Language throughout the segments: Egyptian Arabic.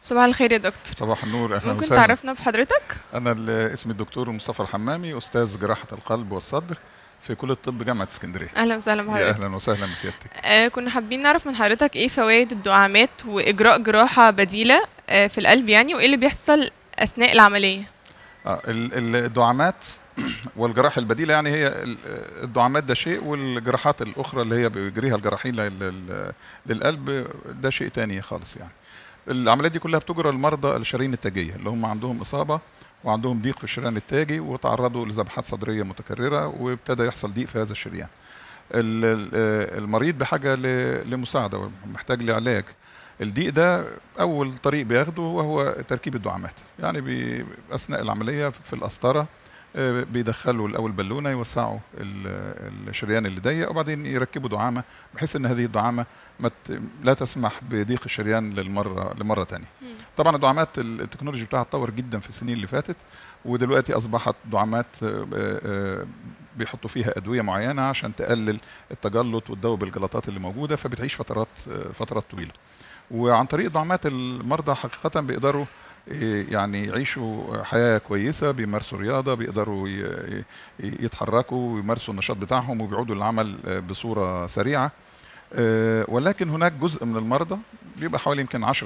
صباح الخير يا دكتور صباح النور اهلا ممكن وسهلا تعرفنا بحضرتك انا ال- اسمي الدكتور مصطفى الحمامي استاذ جراحه القلب والصدر في كليه الطب جامعه اسكندريه اهلا وسهلا يا بحضرتك اهلا وسهلا بسيادتك آه كنا حابين نعرف من حضرتك ايه فوائد الدعامات واجراء جراحه بديله آه في القلب يعني وايه اللي بيحصل اثناء العمليه آه ال- ال- الدعامات والجراحه البديله يعني هي ال- الدعامات ده شيء والجراحات الاخرى اللي هي بيجريها الجراحين لل- لل- للقلب ده شيء تاني خالص يعني العمليات دي كلها بتجرى لمرضى الشرايين التاجيه اللي هم عندهم اصابه وعندهم ضيق في الشريان التاجي وتعرضوا لذبحات صدريه متكرره وابتدى يحصل ضيق في هذا الشريان ال- ال- آه، المريض بحاجه ل- لمساعده ومحتاج لعلاج الضيق ده اول طريق بياخده وهو تركيب الدعامات يعني بي اثناء العمليه في القسطره آه، بيدخلوا الاول بالونه يوسعوا ال- الشريان اللي ضيق وبعدين يركبوا دعامه بحيث ان هذه الدعامه ما ت- لا تسمح بضيق الشريان للمره لمره ثانيه طبعا الدعامات ال- التكنولوجي بتاعها اتطور جدا في السنين اللي فاتت ودلوقتي اصبحت دعامات آه، آه، بيحطوا فيها ادويه معينه عشان تقلل التجلط وتذوب الجلطات اللي موجوده فبتعيش فترات آه، فترات طويله وعن طريق الدعامات المرضى حقيقه بيقدروا إيه، يعني يعيشوا حياه كويسه بيمارسوا رياضه بيقدروا ي- ي- يتحركوا ويمارسوا النشاط بتاعهم وبيعودوا للعمل آه، بصوره سريعه آه، ولكن هناك جزء من المرضى بيبقى حوالي يمكن 10%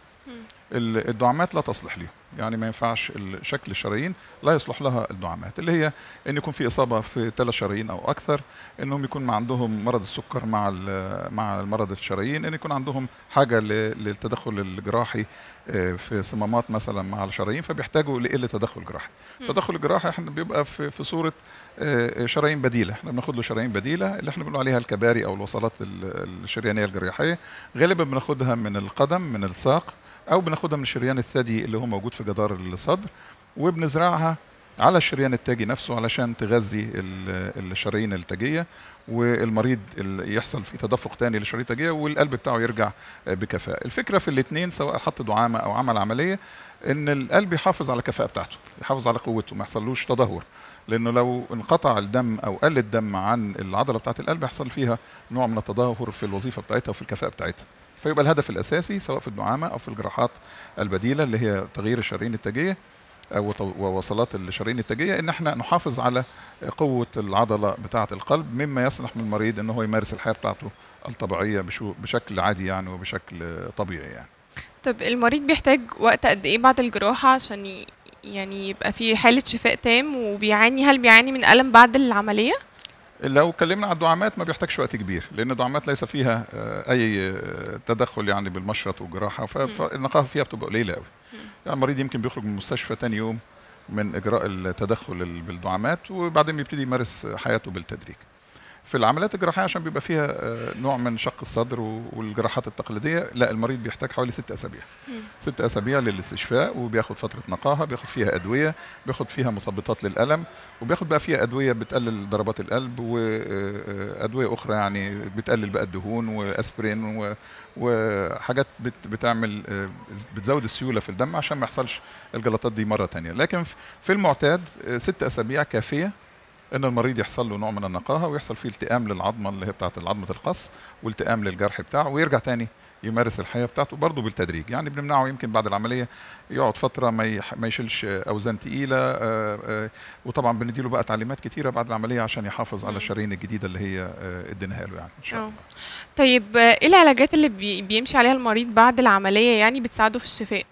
ال- الدعامات لا تصلح ليهم يعني ما ينفعش ال- شكل الشرايين لا يصلح لها الدعامات اللي هي ان يكون في اصابه في ثلاث شرايين او اكثر انهم يكون ما عندهم مرض السكر مع ال- مع مرض الشرايين ان يكون عندهم حاجه ل- للتدخل الجراحي آه، في صمامات مثلا مع الشرايين فبيحتاجوا لقله تدخل جراحي التدخل الجراحي احنا بيبقى في في صوره آه، شرايين بديله احنا بناخد له شرايين بديله اللي احنا بنقول عليها الكباري او الوصلات ال- الشريانيه الجراحيه غالبا بناخدها من القدم من الساق او بناخدها من الشريان الثدي اللي هو موجود في جدار الصدر وبنزرعها على الشريان التاجي نفسه علشان تغذي ال- الشرايين التاجيه والمريض ال- يحصل فيه تدفق تاني للشرايين التاجيه والقلب بتاعه يرجع آه، بكفاءه الفكره في الاثنين سواء حط دعامه او عمل عمليه ان القلب يحافظ على الكفاءه بتاعته يحافظ على قوته ما يحصلوش تدهور لانه لو انقطع الدم او قل الدم عن العضله بتاعه القلب يحصل فيها نوع من التدهور في الوظيفه بتاعتها وفي الكفاءه بتاعتها فيبقى الهدف الاساسي سواء في الدعامه او في الجراحات البديله اللي هي تغيير الشرايين التاجيه او تو- ووصلات الشرايين التاجيه ان احنا نحافظ على قوه العضله بتاعه القلب مما يسمح من المريض ان هو يمارس الحياه بتاعته الطبيعيه بشو- بشكل عادي يعني وبشكل طبيعي يعني طب المريض بيحتاج وقت قد ايه بعد الجراحه عشان ي... يعني يبقى في حاله شفاء تام وبيعاني هل بيعاني من الم بعد العمليه لو اتكلمنا عن الدعامات ما بيحتاجش وقت كبير لان الدعامات ليس فيها آه، اي آه، تدخل يعني بالمشرط والجراحه ف- فالنقاهه فيها بتبقى قليله قوي يعني المريض يمكن بيخرج من المستشفى تاني يوم من اجراء التدخل ال- بالدعامات وبعدين بيبتدي يمارس حياته بالتدريج في العمليات الجراحيه عشان بيبقى فيها آه، نوع من شق الصدر و- والجراحات التقليديه لا المريض بيحتاج حوالي ست اسابيع ست اسابيع للاستشفاء وبياخد فتره نقاهه بياخد فيها ادويه بياخد فيها مثبطات للالم وبياخد بقى فيها ادويه بتقلل ضربات القلب وادويه اخرى يعني بتقلل بقى الدهون واسبرين و- وحاجات بت- بتعمل آه، بتزود السيوله في الدم عشان ما يحصلش الجلطات دي مره تانية لكن في- في المعتاد آه، ست اسابيع كافيه ان المريض يحصل له نوع من النقاهه ويحصل فيه التئام للعظمه اللي هي بتاعه عظمه القص والتئام للجرح بتاعه ويرجع تاني يمارس الحياه بتاعته برضه بالتدريج يعني بنمنعه يمكن بعد العمليه يقعد فتره ما يح- ما يشيلش اوزان تقيله آه، آه، وطبعا بنديله بقى تعليمات كتيره بعد العمليه عشان يحافظ على مم. الشرايين الجديده اللي هي آه، اديناها له يعني ان شاء آه. الله طيب آه، ايه العلاجات اللي بي... بيمشي عليها المريض بعد العمليه يعني بتساعده في الشفاء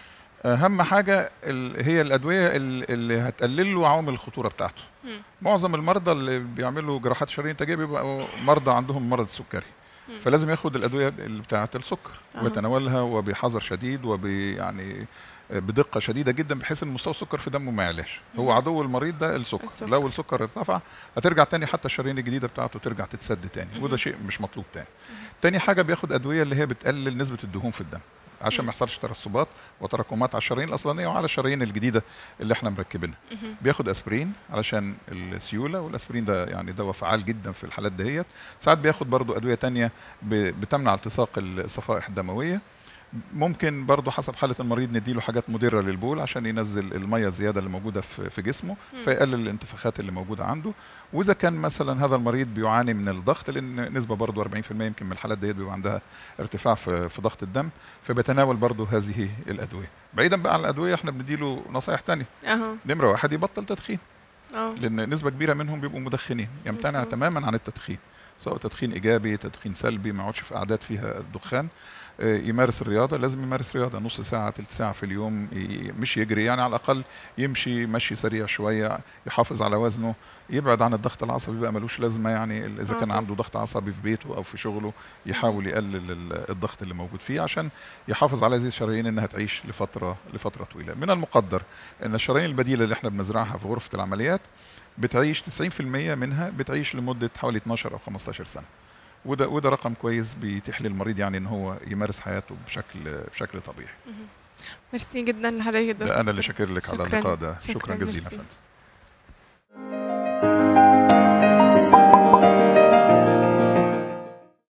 اهم حاجه ال- هي الادويه ال- اللي هتقلل له عوامل الخطوره بتاعته مم. معظم المرضى اللي بيعملوا جراحات شرايين تاجيه بيبقوا مرضى عندهم مرض السكري مم. فلازم ياخد الادويه اللي بتاعه السكر أها. ويتناولها وبحذر شديد وب يعني بدقه شديده جدا بحيث ان مستوى السكر في دمه ما يعلاش هو مم. عدو المريض ده السكر. السكر. لو السكر ارتفع هترجع تاني حتى الشرايين الجديده بتاعته ترجع تتسد تاني مم. وده شيء مش مطلوب تاني تاني حاجه بياخد ادويه اللي هي بتقلل نسبه الدهون في الدم عشان مم. ما يحصلش ترسبات وتراكمات على الشرايين الاصلانيه وعلى الشرايين الجديده اللي احنا مركبينها مهم. بياخد اسبرين علشان السيوله والاسبرين ده يعني دواء فعال جدا في الحالات دهيت ساعات بياخد برضو ادويه تانية ب- بتمنع التصاق الصفائح الدمويه ممكن برضه حسب حاله المريض نديله حاجات مدره للبول عشان ينزل الميه الزياده اللي موجوده في في جسمه مم. فيقلل الانتفاخات اللي موجوده عنده واذا كان مثلا هذا المريض بيعاني من الضغط لان نسبه برضه 40% يمكن من الحالات ديت بيبقى عندها ارتفاع في في ضغط الدم فبيتناول برضه هذه الادويه بعيدا بقى عن الادويه احنا بنديله نصايح تانية اها نمره واحد يبطل تدخين اه لان نسبه كبيره منهم بيبقوا مدخنين يمتنع مظبوط. تماما عن التدخين سواء تدخين ايجابي تدخين سلبي ما يقعدش في قعدات فيها الدخان آه، يمارس الرياضه لازم يمارس رياضه نص ساعه ثلث ساعه في اليوم ي- مش يجري يعني على الاقل يمشي مشي سريع شويه يحافظ على وزنه يبعد عن الضغط العصبي بقى ملوش لازمه يعني ال- اذا آه كان طبعا. عنده ضغط عصبي في بيته او في شغله يحاول يقلل ال- الضغط اللي موجود فيه عشان يحافظ على هذه الشرايين انها تعيش لفتره لفتره طويله من المقدر ان الشرايين البديله اللي احنا بنزرعها في غرفه العمليات بتعيش 90% منها بتعيش لمده حوالي 12 او 15 سنه وده وده رقم كويس بيتيح للمريض يعني ان هو يمارس حياته بشكل بشكل طبيعي ميرسي جدا لحضرتك يا ده انا اللي دكتور. شاكر لك على شكراً. اللقاء ده شكرا, شكراً، جزيلا ميرسي. فندم